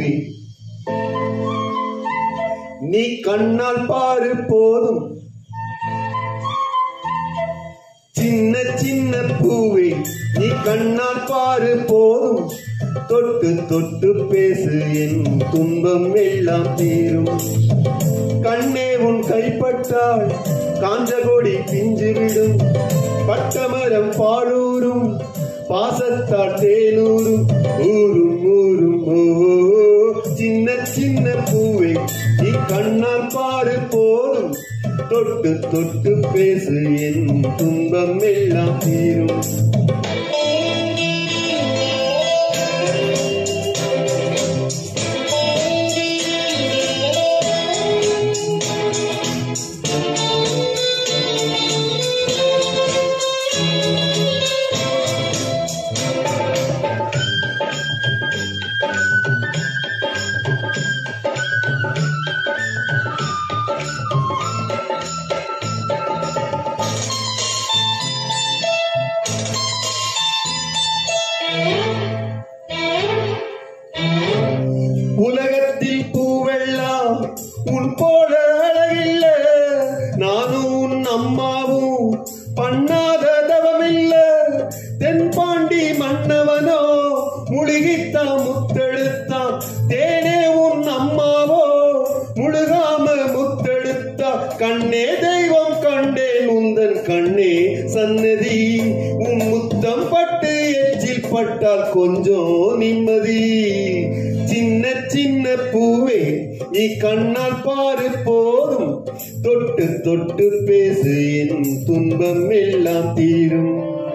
நீ கண்ணால் பாரு போதும் சின்ன சின்ன பூவே நீ கண்ணால் பாரு போதும் தொட்டு தொட்டு பேசு என் துன்பம் எல்லாம் தீரும் கண்ணே உன் கைப்பட்டால் காஞ்ச கொடி பிஞ்சு விடும் பட்டமரம் பாழூரும் பாசத்தால் தேனூரும் ஊரும் ஊரும் ஓ சின்ன சின்ன பூவே நீ கண்ணால் பாரு போதும் தொட்டு தொட்டு பேசு என் துன்பம் எல்லாம் தீரும் உலகத்தில் பூவெல்லாம் உன் போல அழகில்ல நானும் உன் அம்மாவும் பண்ணாத தவமில்ல தென்பாண்டி மன்னவனோ முழுகித்தான் முத்தெடுத்தான் தேனே உன் அம்மாவோ முழுகாம முத்தெடுத்தா கண்ணே தெய்வம் கண்டேன் உந்தன் கண்ணே சன்னதி உன் முத்தம் பட்டு எச்சில் பட்டால் கொஞ்சம் நிம்மதி சின்ன சின்ன பூவே நீ கண்ணால் பாரு போதும் தொட்டு தொட்டு பேசு என் துன்பம் எல்லாம் தீரும்